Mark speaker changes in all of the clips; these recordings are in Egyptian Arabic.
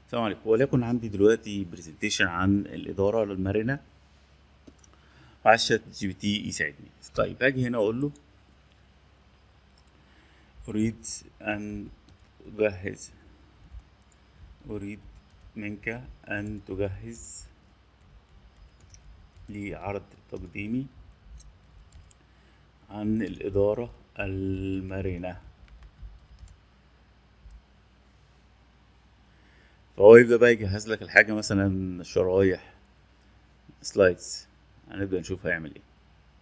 Speaker 1: السلام عليكم وليكن عندي دلوقتي برزنتيشن عن الإدارة المرنة وعايز شات جي بي تي يساعدني طيب أجي هنا أقول له أريد أن أجهز أريد منك أن تجهز لي عرض تقديمي عن الإدارة المرنة فهو يبدأ بقى يجهز لك الحاجة مثلا شرايح سلايدز هنبدأ نشوف هيعمل ايه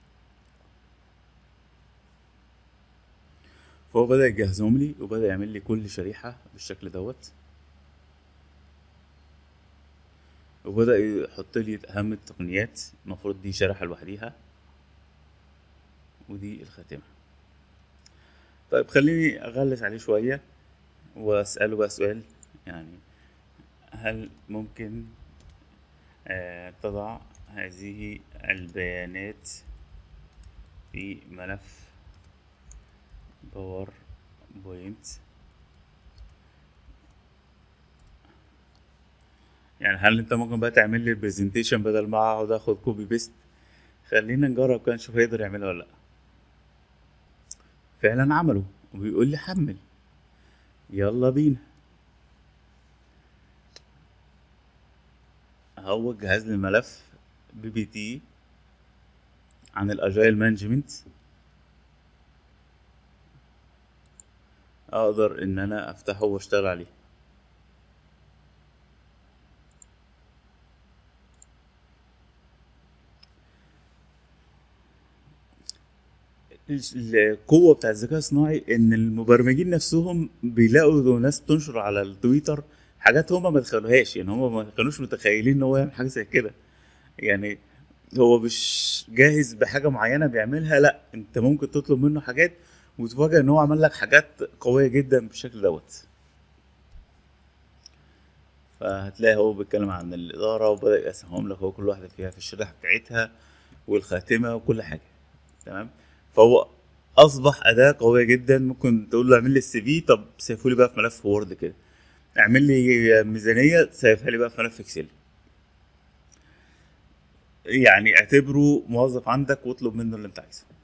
Speaker 1: فهو بدأ يجهزهم لي وبدأ يعمل لي كل شريحة بالشكل دوت وبدأ يحط لي أهم التقنيات المفروض دي شريحة لوحديها ودي الخاتمة طيب خليني أغلس عليه شوية وأسأله بقى سؤال يعني هل ممكن آه، تضع هذه البيانات في ملف باور بوينت يعني هل انت ممكن بقى تعمل لي البرزنتيشن بدل ما اقعد اخد كوبي بيست خلينا نجرب كده نشوف هيقدر يعملها ولا لا فعلا عمله وبيقول لي حمل يلا بينا هو جهز لي الملف بي بي تي عن الاجايل مانجمنت اقدر ان انا افتحه واشتغل عليه القوة بتاع الذكاء الصناعي ان المبرمجين نفسهم بيلاقوا ناس تنشر على التويتر حاجات هما ما دخلوهاش يعني هما ما كانوش متخيلين ان هو يعمل حاجة زي كده يعني هو مش جاهز بحاجة معينة بيعملها لا انت ممكن تطلب منه حاجات وتفاجئ ان هو عمل لك حاجات قوية جدا بالشكل دوت فهتلاقي هو بيتكلم عن الإدارة وبدأ يقسمهم لك هو كل واحدة فيها في الشريحة بتاعتها والخاتمة وكل حاجة تمام فهو أصبح أداة قوية جدا ممكن تقول له اعمل لي السي في طب سيفه لي بقى في ملف وورد كده اعمل لي ميزانية سيفها لي بقى في ملف اكسل يعني اعتبره موظف عندك واطلب منه اللي انت عايزه